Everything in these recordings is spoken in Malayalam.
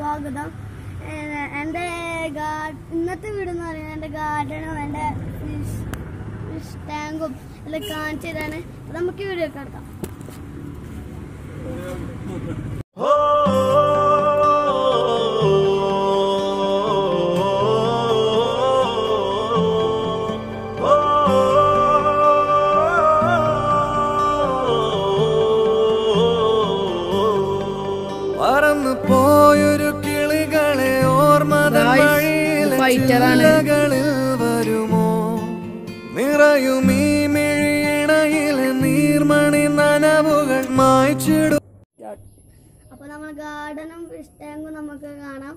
സ്വാഗതം ഏഹ് എൻ്റെ ഗാ- ഇന്നത്തെ വീട് എന്ന് പറയുന്നത് എൻ്റെ ഗാർഡനും എൻ്റെ ഫിഷ് ഫിഷ് ടാങ്കും എല്ലാം കാണിച്ചു തരാണ് അപ്പൊ നമുക്ക് വീഡിയോ ഒക്കെ എടുക്കാം പറന്നു പോയൊരു കിളികളെ ഓർമ്മതൻ Guys, വഴിയിലെ fighter ആണ്. ചില്ലകളിൽ വരുമോ നിറയും ഈ മിഴിയിണയിലെ നീർമണി നനവുകൾ മായ്ച്ചിടും അപ്പൊ നമ്മൾ ഗാർഡനും ഫിഷ് ടാങ്കും നമുക്ക് കാണാം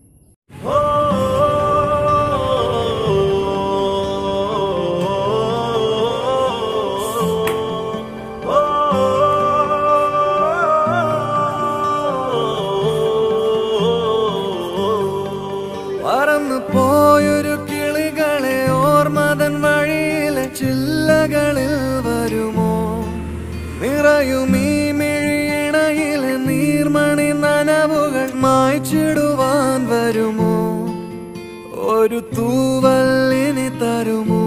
പറന്നു പോയൊരു കിളികളെ ഓർമ്മതൻ വഴിയിലെ ചില്ലകളിൽ വരുമോ നിറയും ഈ മിഴിയിണയിലെ നീർമണി നനവുകൾ മായ്ച്ചിടുവാൻ വരുമോ ഒരു തൂവല്ലിനി തരുമോ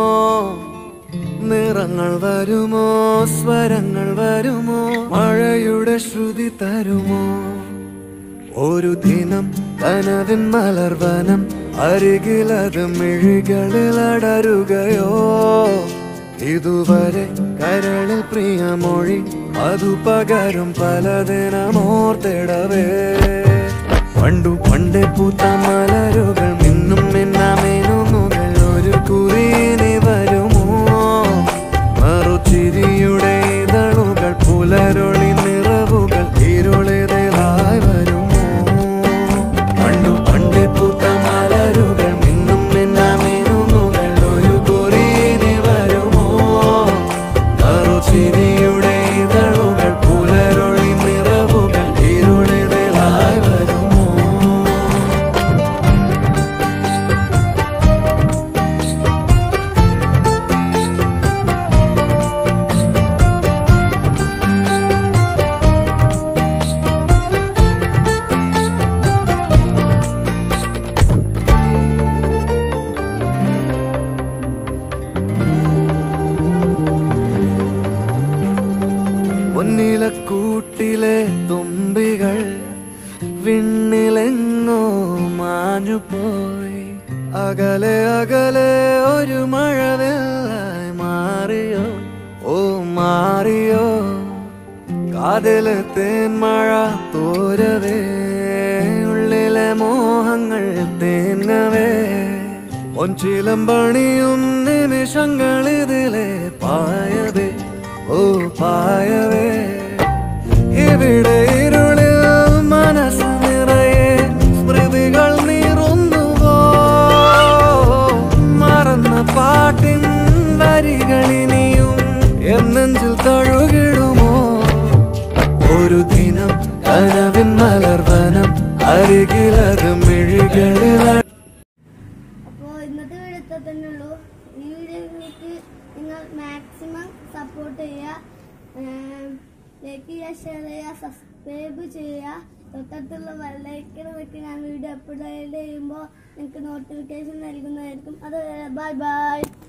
നിറങ്ങൾ വരുമോ സ്വരങ്ങൾ വരുമോ മഴയുടെ ശ്രുതി തരുമോ ഒരു ദിനം കനവിൻ മലർവനം അരികിലത് മിഴികളിൽ അടരുകയോ ഇതുവരെ കരളിൽ പ്രിയമൊഴി അതു പകരും പലതിനമോർത്തിടവേ പണ്ടു പണ്ടേ പൂത്ത മലരുകൾ മിന്നും മിന്നാമേനുന്നുകൾ ഒരു കുറിയിനി വരുമോ മറുചിരിയുടെ ഇതളുകൾ പുലരൊളി നിറവുകൾ ഇരുളിതലായി വരുമോ പണ്ടു പണ്ടേ പൂത്ത മലരുകൾ മിന്നും മിന്നാമേനുന്നുകൾ ഒരു കുറിയിനി വരുമോ മറുചിരിയുടെ ഇതളുകൾ പുലരൊളി നിറവുകൾ ഇരുളിതലായി വരുമോ പൊന്നിലക്കൂട്ടിലെ തുമ്പികൾ വിണ്ണിലെങ്ങോ മാഞ്ഞുപോയി അകലെ അകലെ ഒരു മഴവില്ലായി മാറിയോ ഓ മാറിയോ കാതിലെ തേന്മഴ തോരവേ ഉള്ളിലെ മോഹങ്ങൾ തേങ്ങവേ പൊൻചിലം പണിയും നിമിഷങ്ങൾ ഇതിലെ പായവേ ഓ പായവേ ഇവിടെ ഇരുളിൽ മനസ്സ് നിറയെ സ്മൃതികൾ നീറുന്നുവോ മറന്ന പാട്ടിൻ വരികളിനിയും എന്നെഞ്ചിൽ തഴുകിടുമോ ഒരു ദിനം കനവിൻ മലർവനം അരികിലത് മിഴികളിൽ അപ്പോൾ ഇന്നത്തെ വീഡിയോ ഇത്ര തന്നെ ഉള്ളൂ ഈ വീഡിയോയിലേക്ക് നിങ്ങൾ മാക്സിമം സപ്പോർട്ട് ചെയ്യുക ലൈക്ക് ചെയ്യുക ഷെയർ ചെയ്യുക സബ്സ്ക്രൈബ് ചെയ്യുക തൊട്ടടുത്തുള്ള ബെല്ലൈക്കൺ വെച്ച് ഞാൻ വീഡിയോ അപ്ലോഡ് ചെയ്യുമ്പോൾ നിങ്ങൾക്ക് നോട്ടിഫിക്കേഷൻ നൽകുന്നതായിരിക്കും അത് ബൈ ബൈ